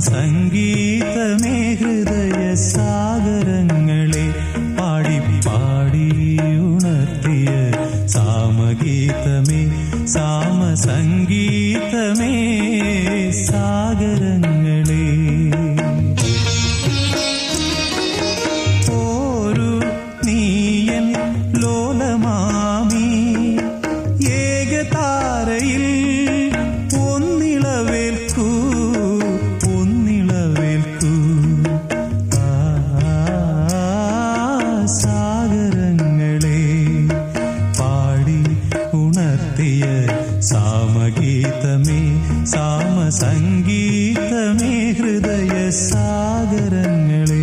സാമസംഗീതമേ ഹൃദയ സാഗരങ്ങളെ പാടി പാടി ഉണർത്തിയ സാമഗീതമേ സാമസംഗീതമേ സാഗരങ്ങളെ ഒരു നീയൻ ലോലമാമി ഏകതാരയിൽ ഒന്നിളവേൽക്കൂ ഒന്നിളവേൽക്കൂ ആ, സാഗരങ്ങളെ പാടി ഉണർത്തിയ സാമഗീതമേ സാമസംഗീതമേ ഹൃദയ സാഗരങ്ങളെ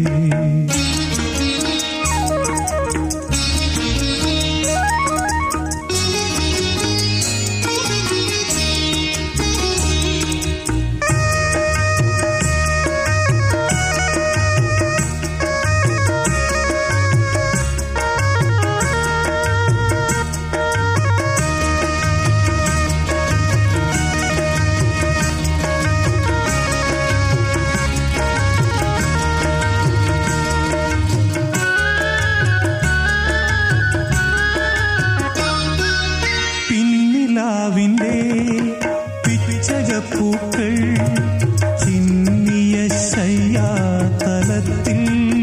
പിന്നിലാവിന്റെ പിച്ചകപ്പൂക്കൾ ചിന്നിയ ശയ്യാതലത്തിൽ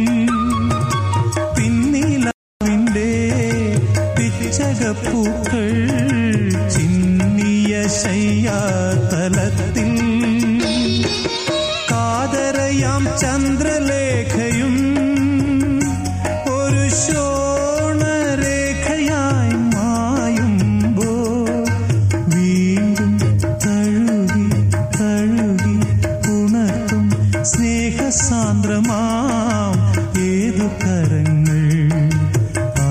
പിന്നിലാവിന്റെ പിച്ചകപ്പൂക്കൾ ചിന്നിയ ശയ്യാതലത്തിൽ കാതരയാം ചന്ദ്രലേഖയും ഒരു ശോണരേഖയായി മായുമ്പോ വീണ്ടും തഴുകി തഴുകി ഉണർത്തും സ്നേഹസാന്ദ്രമാം ഏതു കരങ്ങൾ ആ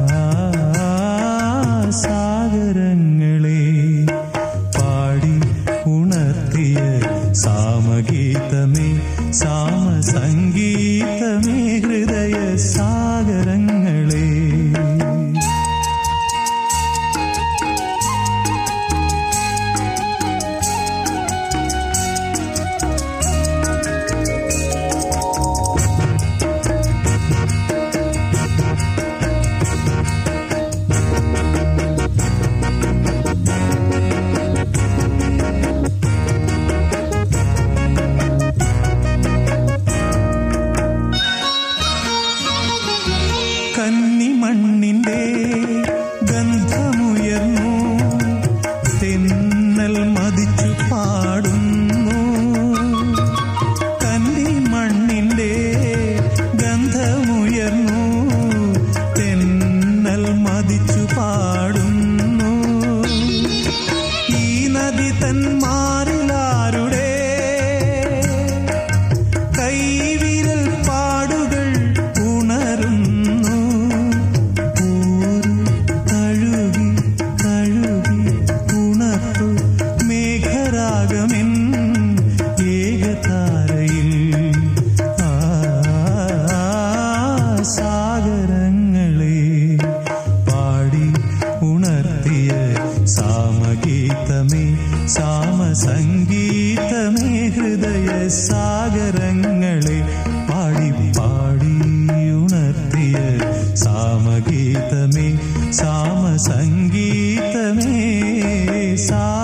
സാഗരങ്ങളെ പാടി ഉണർത്തിയ സാമഗീതമേ സാമസംഗീതമേ ഹൃദയ സാഗരങ്ങളെ കന്നിമണ്ണിന്റെ ഗന്ധമുയർന്നു തെന്നൽ മതിച്ചു പാടുന്നു കന്നിമണ്ണിന്റെ ഗന്ധമുയർന്നു തെന്നൽ മതിച്ചു പാടുന്നു ഈ നദി തന്മാരിലാരുടെ കൈവിരൽ പാടുകൾ ഉണരുന്നു ഊരു തഴുകി തഴുകി ഉണർത്തു മേഘരാഗമെൻ ഏകതാരയിൽ ആ സാഗരങ്ങളെ പാടി ഉണർത്തിയ സാമഗീതമേ സാമസംഗീതമേ ഹൃദയ സാഗരങ്ങളെ പാടി പാടി ഉണർത്തിയ സാമഗീതമേ സാമസംഗീതമേ സാ